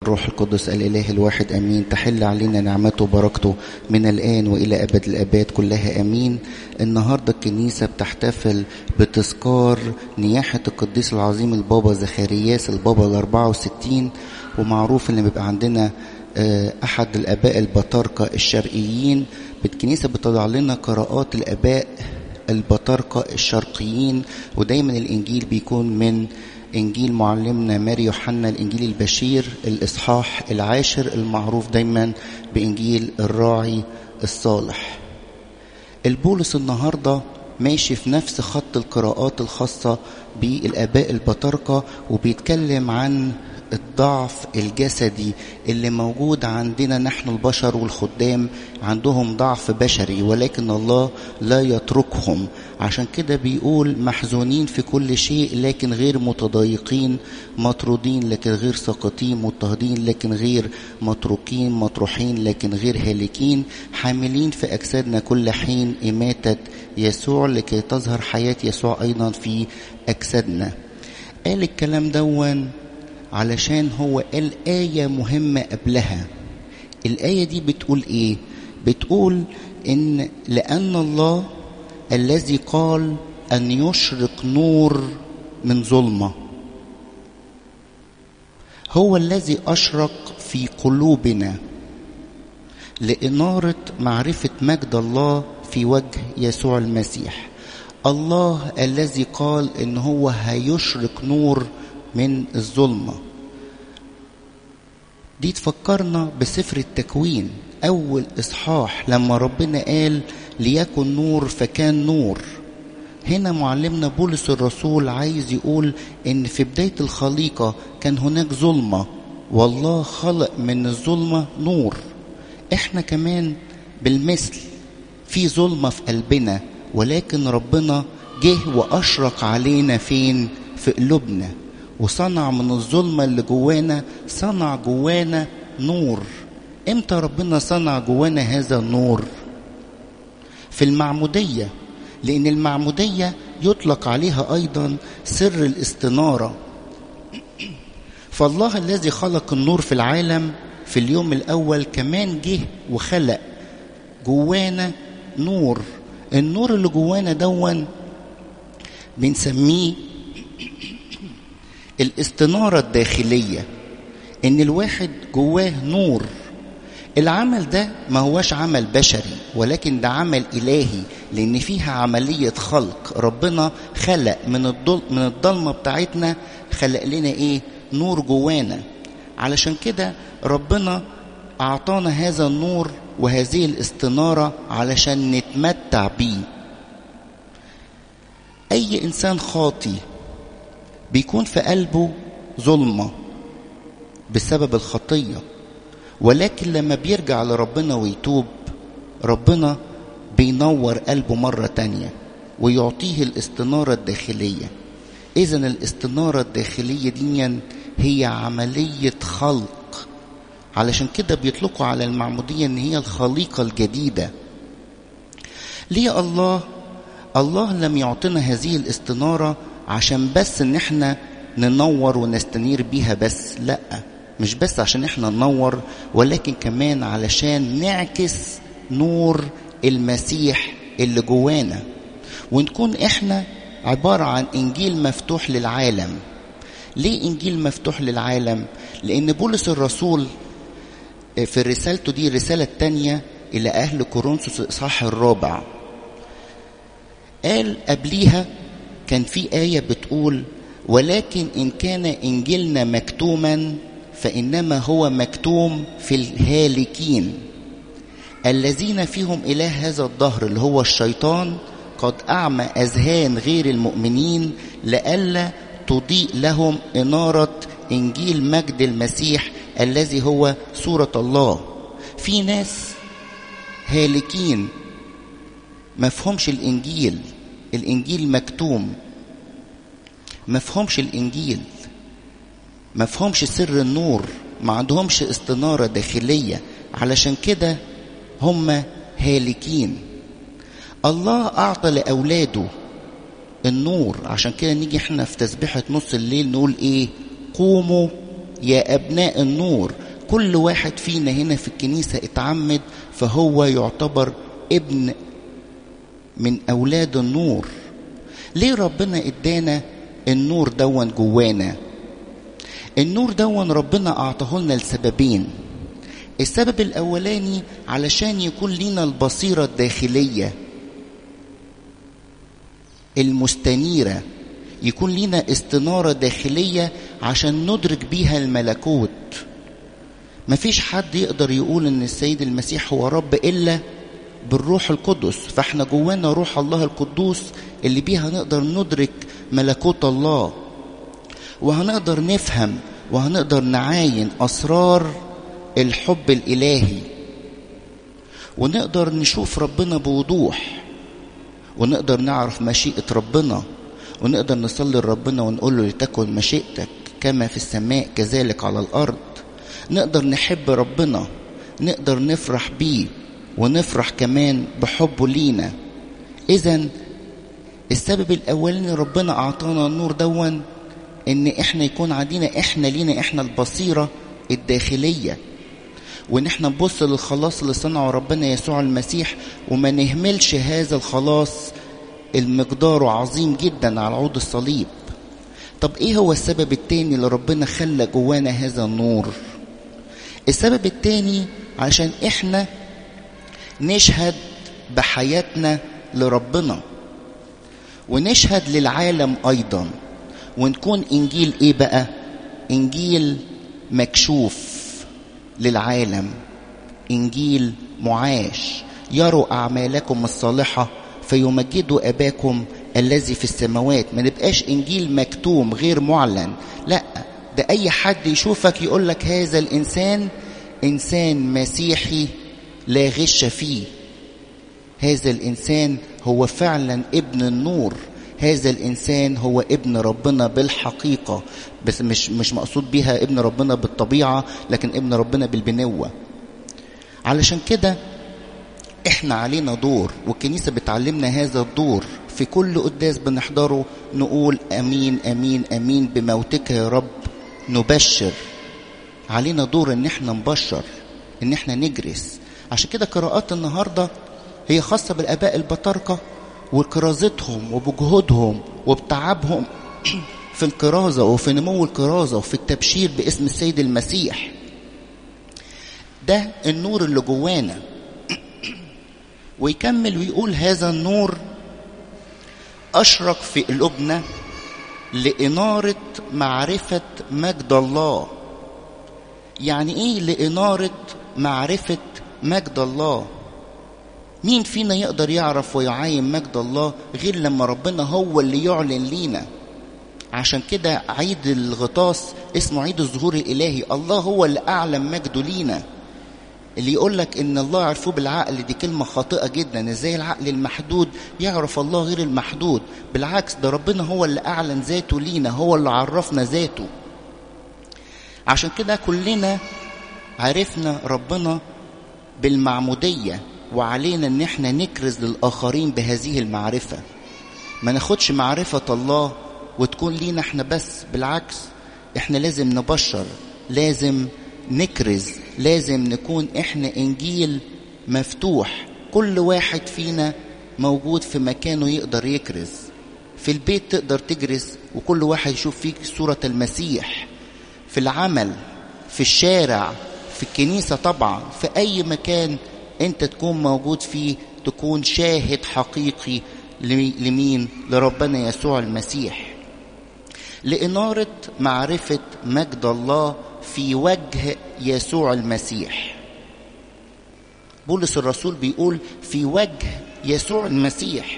الروح القدس الإله الواحد أمين تحل علينا نعمته وبركته من الآن وإلى أبد الآباد كلها أمين النهاردة الكنيسة بتحتفل بتذكار نياحة القديس العظيم البابا زخارياس البابا الأربعة وستين ومعروف إن بيبقى عندنا أحد الآباء البطاركة الشرقيين الكنيسة بتضع لنا قراءات الآباء البطاركة الشرقيين ودايما الإنجيل بيكون من إنجيل معلمنا ماري يوحنا الإنجيل البشير الإصحاح العاشر المعروف دايما بإنجيل الراعي الصالح البولس النهاردة ماشي في نفس خط القراءات الخاصة بالآباء البطاركة وبيتكلم عن الضعف الجسدي اللي موجود عندنا نحن البشر والخدام عندهم ضعف بشري ولكن الله لا يتركهم عشان كده بيقول محزونين في كل شيء لكن غير متضايقين مطرودين لكن غير ساقطين مضطهدين لكن غير متروكين مطروحين لكن غير هالكين حاملين في أجسادنا كل حين إماتة يسوع لكي تظهر حياة يسوع أيضا في أجسادنا قال الكلام دون علشان هو قال آية مهمة قبلها الآية دي بتقول إيه بتقول إن لأن الله الذي قال أن يشرق نور من ظلمة هو الذي أشرق في قلوبنا لإنارة معرفة مجد الله في وجه يسوع المسيح الله الذي قال إن هو هيشرق نور من الظلمة دي تفكرنا بسفر التكوين أول إصحاح لما ربنا قال ليكن نور فكان نور هنا معلمنا بولس الرسول عايز يقول إن في بداية الخليقة كان هناك ظلمة والله خلق من الظلمة نور إحنا كمان بالمثل في ظلمة في قلبنا ولكن ربنا جه وأشرق علينا فين في قلوبنا وصنع من الظلمة اللي جوانا صنع جوانا نور امتى ربنا صنع جوانا هذا النور في المعمودية لأن المعمودية يطلق عليها أيضا سر الاستنارة فالله الذي خلق النور في العالم في اليوم الأول كمان جه وخلق جوانا نور النور اللي جوانا دون بنسميه الاستنارة الداخلية ان الواحد جواه نور العمل ده ما هوش عمل بشري ولكن ده عمل إلهي لأن فيها عملية خلق ربنا خلق من الضل من الضلمة بتاعتنا خلق لنا إيه نور جوانا علشان كده ربنا أعطانا هذا النور وهذه الاستنارة علشان نتمتع بيه أي إنسان خاطي بيكون في قلبه ظلمة بسبب الخطية ولكن لما بيرجع لربنا ويتوب ربنا بينور قلبه مرة تانية ويعطيه الاستنارة الداخلية إذا الاستنارة الداخلية دي هي عملية خلق علشان كده بيطلقوا على المعمودية إن هي الخليقة الجديدة ليه الله الله لم يعطينا هذه الاستنارة عشان بس ان احنا ننور ونستنير بيها بس لا مش بس عشان احنا ننور ولكن كمان علشان نعكس نور المسيح اللي جوانا ونكون احنا عبارة عن انجيل مفتوح للعالم ليه انجيل مفتوح للعالم لان بولس الرسول في رسالته دي الرسالة الثانية الى اهل كورنثوس الاصحاح الرابع قال قبليها كان في آية بتقول ولكن إن كان إنجيلنا مكتوما فإنما هو مكتوم في الهالكين الذين فيهم إله هذا الدهر اللي هو الشيطان قد أعمى أذهان غير المؤمنين لئلا تضيء لهم إنارة إنجيل مجد المسيح الذي هو صورة الله في ناس هالكين مفهومش الإنجيل الإنجيل مكتوم مفهومش الإنجيل مفهومش سر النور ما عندهمش استنارة داخلية علشان كده هم هالكين الله أعطى لأولاده النور عشان كده نيجي احنا في تسبيحة نص الليل نقول ايه قوموا يا أبناء النور كل واحد فينا هنا في الكنيسة اتعمد فهو يعتبر ابن من أولاد النور ليه ربنا ادانا النور دون جوانا النور دون ربنا أعطاه لنا لسببين السبب الأولاني علشان يكون لنا البصيرة الداخلية المستنيرة يكون لنا استنارة داخلية عشان ندرك بيها الملكوت مفيش حد يقدر يقول ان السيد المسيح هو رب الا بالروح القدس فاحنا جوانا روح الله القدوس اللي بيها نقدر ندرك ملكوت الله وهنقدر نفهم وهنقدر نعاين اسرار الحب الالهي ونقدر نشوف ربنا بوضوح ونقدر نعرف مشيئه ربنا ونقدر نصلي لربنا ونقول له لتكن مشيئتك كما في السماء كذلك على الارض نقدر نحب ربنا نقدر نفرح بيه ونفرح كمان بحبه لينا اذا السبب الاولاني ربنا اعطانا النور دون ان احنا يكون عندنا احنا لينا احنا البصيره الداخليه وان احنا نبص للخلاص اللي صنعه ربنا يسوع المسيح وما نهملش هذا الخلاص المقدار عظيم جدا على عود الصليب طب ايه هو السبب التاني اللي ربنا خلى جوانا هذا النور السبب التاني عشان احنا نشهد بحياتنا لربنا ونشهد للعالم ايضا ونكون انجيل ايه بقى انجيل مكشوف للعالم انجيل معاش يروا اعمالكم الصالحه فيمجدوا اباكم الذي في السماوات ما نبقاش انجيل مكتوم غير معلن لا ده اي حد يشوفك يقول لك هذا الانسان انسان مسيحي لا غش فيه هذا الانسان هو فعلا ابن النور هذا الانسان هو ابن ربنا بالحقيقه بس مش مش مقصود بيها ابن ربنا بالطبيعه لكن ابن ربنا بالبنوه علشان كده احنا علينا دور والكنيسه بتعلمنا هذا الدور في كل قداس بنحضره نقول امين امين امين بموتك يا رب نبشر علينا دور ان احنا نبشر ان احنا نجرس عشان كده قراءات النهارده هي خاصه بالاباء البطاركه وكرازتهم وبجهودهم وبتعبهم في الكرازه وفي نمو الكرازه وفي التبشير باسم السيد المسيح ده النور اللي جوانا ويكمل ويقول هذا النور أشرق في قلوبنا لإنارة معرفة مجد الله يعني إيه لإنارة معرفة مجد الله مين فينا يقدر يعرف ويعاين مجد الله غير لما ربنا هو اللي يعلن لينا عشان كده عيد الغطاس اسمه عيد الظهور الإلهي الله هو اللي أعلم مجده لينا اللي يقول لك ان الله عرفوه بالعقل دي كلمة خاطئة جدا ازاي العقل المحدود يعرف الله غير المحدود بالعكس ده ربنا هو اللي اعلن ذاته لينا هو اللي عرفنا ذاته عشان كده كلنا عرفنا ربنا بالمعمودية وعلينا ان احنا نكرز للاخرين بهذه المعرفة ما ناخدش معرفة الله وتكون لينا احنا بس بالعكس احنا لازم نبشر لازم نكرز لازم نكون احنا انجيل مفتوح كل واحد فينا موجود في مكانه يقدر يكرز في البيت تقدر تجرس وكل واحد يشوف فيك صورة المسيح في العمل في الشارع في الكنيسة طبعا في أي مكان أنت تكون موجود فيه تكون شاهد حقيقي لمين لربنا يسوع المسيح لإنارة معرفة مجد الله في وجه يسوع المسيح بولس الرسول بيقول في وجه يسوع المسيح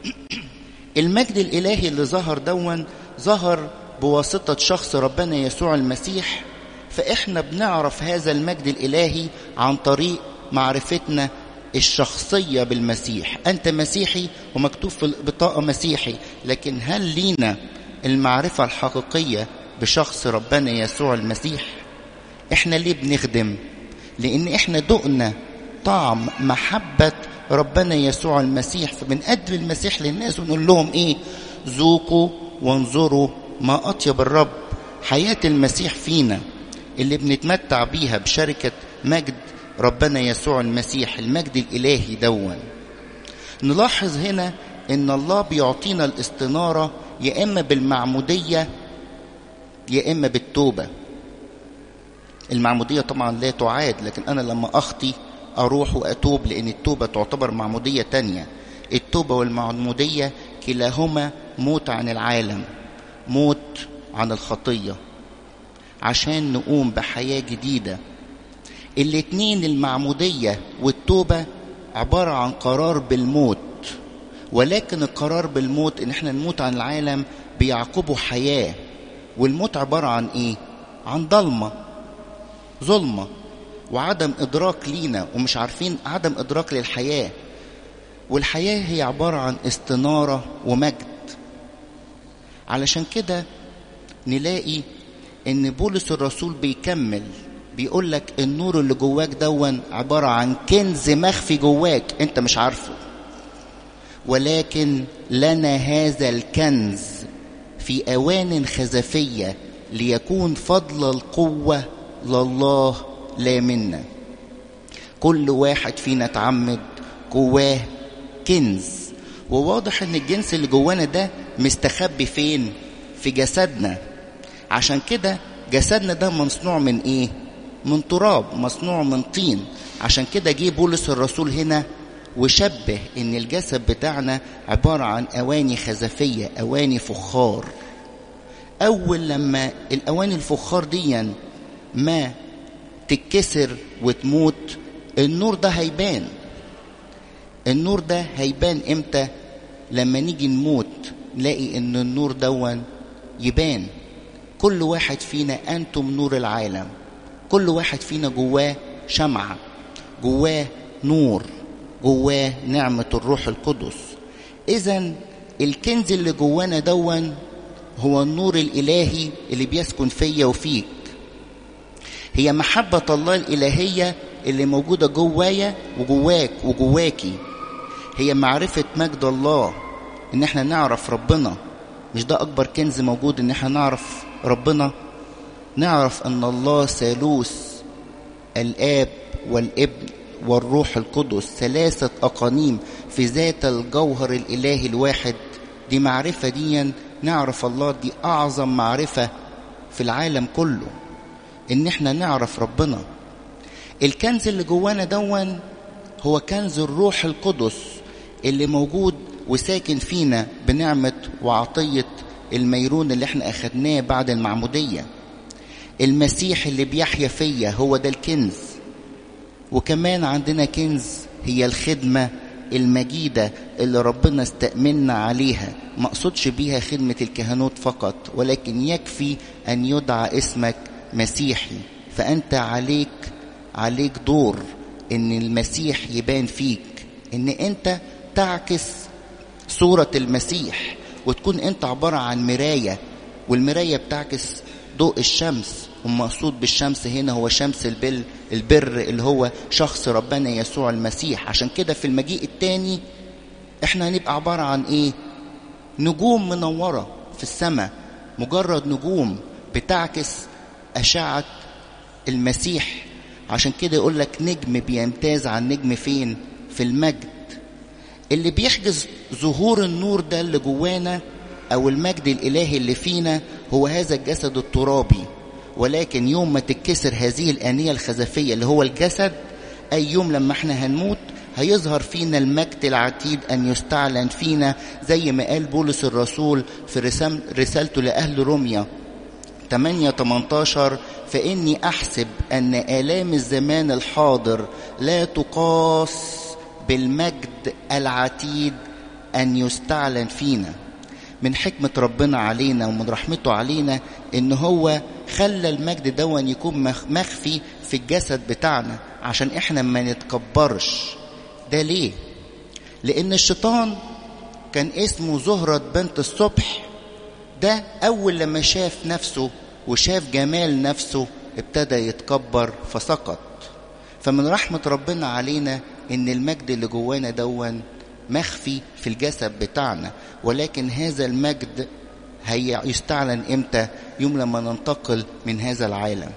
المجد الإلهي اللي ظهر دون ظهر بواسطة شخص ربنا يسوع المسيح فإحنا بنعرف هذا المجد الإلهي عن طريق معرفتنا الشخصية بالمسيح أنت مسيحي ومكتوب في البطاقة مسيحي لكن هل لينا المعرفة الحقيقية بشخص ربنا يسوع المسيح احنا ليه بنخدم لان احنا دقنا طعم محبة ربنا يسوع المسيح فبنقدم المسيح للناس ونقول لهم ايه ذوقوا وانظروا ما اطيب الرب حياة المسيح فينا اللي بنتمتع بيها بشركة مجد ربنا يسوع المسيح المجد الإلهي دون نلاحظ هنا ان الله بيعطينا الاستنارة يا اما بالمعمودية يا اما بالتوبة المعمودية طبعا لا تعاد لكن انا لما اخطي اروح واتوب لان التوبة تعتبر معمودية تانية التوبة والمعمودية كلاهما موت عن العالم موت عن الخطية عشان نقوم بحياة جديدة الاتنين المعمودية والتوبة عبارة عن قرار بالموت ولكن القرار بالموت ان احنا نموت عن العالم بيعقبه حياة والموت عبارة عن ايه عن ضلمة ظلمة وعدم ادراك لينا ومش عارفين عدم ادراك للحياة والحياة هي عبارة عن استنارة ومجد علشان كده نلاقي ان بولس الرسول بيكمل بيقول لك النور اللي جواك دون عبارة عن كنز مخفي جواك انت مش عارفه ولكن لنا هذا الكنز في اوان خزفيه ليكون فضل القوه لله لا منا كل واحد فينا اتعمد جواه كنز وواضح ان الجنس اللي جوانا ده مستخبي فين في جسدنا عشان كده جسدنا ده مصنوع من ايه من تراب مصنوع من طين عشان كده جه بولس الرسول هنا وشبه ان الجسد بتاعنا عبارة عن اواني خزفية اواني فخار اول لما الاواني الفخار دي ما تتكسر وتموت النور ده هيبان النور ده هيبان امتى لما نيجي نموت نلاقي ان النور دون يبان كل واحد فينا انتم نور العالم كل واحد فينا جواه شمعة جواه نور جواه نعمة الروح القدس إذا الكنز اللي جوانا دون هو النور الإلهي اللي بيسكن فيا وفيك هي محبة الله الإلهية اللي موجودة جوايا وجواك وجواكي هي معرفة مجد الله إن احنا نعرف ربنا مش ده أكبر كنز موجود إن احنا نعرف ربنا نعرف أن الله ثالوث الآب والابن والروح القدس ثلاثة أقانيم في ذات الجوهر الإلهي الواحد دي معرفة دي نعرف الله دي أعظم معرفة في العالم كله إن إحنا نعرف ربنا الكنز اللي جوانا دون هو كنز الروح القدس اللي موجود وساكن فينا بنعمة وعطية الميرون اللي احنا أخدناه بعد المعمودية المسيح اللي بيحيا فيا هو ده الكنز وكمان عندنا كنز هي الخدمة المجيدة اللي ربنا استأمنا عليها ما اقصدش بيها خدمة الكهنوت فقط ولكن يكفي أن يدعى اسمك مسيحي فأنت عليك عليك دور إن المسيح يبان فيك إن أنت تعكس صورة المسيح وتكون أنت عبارة عن مراية والمراية بتعكس ضوء الشمس والمقصود بالشمس هنا هو شمس البر البر اللي هو شخص ربنا يسوع المسيح عشان كده في المجيء التاني احنا هنبقى عبارة عن ايه نجوم منورة في السماء مجرد نجوم بتعكس أشعة المسيح عشان كده يقول لك نجم بيمتاز عن نجم فين في المجد اللي بيحجز ظهور النور ده اللي جوانا او المجد الالهي اللي فينا هو هذا الجسد الترابي ولكن يوم ما تتكسر هذه الآنية الخزفية اللي هو الجسد أي يوم لما احنا هنموت هيظهر فينا المجد العتيد أن يستعلن فينا زي ما قال بولس الرسول في رسالته لأهل روميا 8 18 فإني أحسب أن آلام الزمان الحاضر لا تقاس بالمجد العتيد أن يستعلن فينا من حكمة ربنا علينا ومن رحمته علينا إن هو خلى المجد دون يكون مخفي في الجسد بتاعنا عشان إحنا ما نتكبرش ده ليه؟ لأن الشيطان كان اسمه زهرة بنت الصبح ده أول لما شاف نفسه وشاف جمال نفسه ابتدى يتكبر فسقط فمن رحمة ربنا علينا إن المجد اللي جوانا دون مخفي في الجسد بتاعنا ولكن هذا المجد هيستعلن امتى يوم لما ننتقل من هذا العالم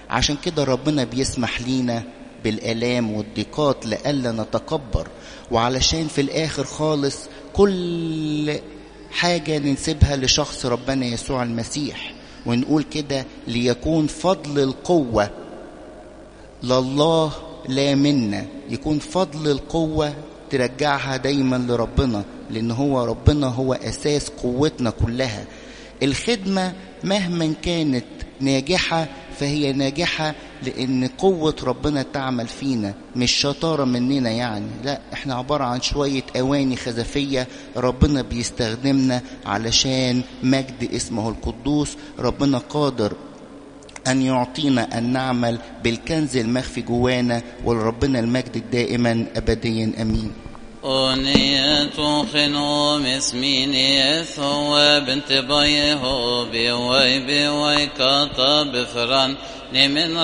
عشان كده ربنا بيسمح لينا بالآلام والضيقات لألا نتكبر وعلشان في الآخر خالص كل حاجة ننسبها لشخص ربنا يسوع المسيح ونقول كده ليكون فضل القوة لله لا منا يكون فضل القوة ترجعها دايما لربنا لأن هو ربنا هو أساس قوتنا كلها الخدمة مهما كانت ناجحة فهي ناجحة لأن قوة ربنا تعمل فينا مش شطارة مننا يعني لا احنا عبارة عن شوية أواني خزفية ربنا بيستخدمنا علشان مجد اسمه القدوس ربنا قادر أن يعطينا أن نعمل بالكنز المخفي جوانا ولربنا المجد دائما أبديا أمين أنية خنوم اسميني ثوى بنت بيه بيوي بيوي كاطا بفران من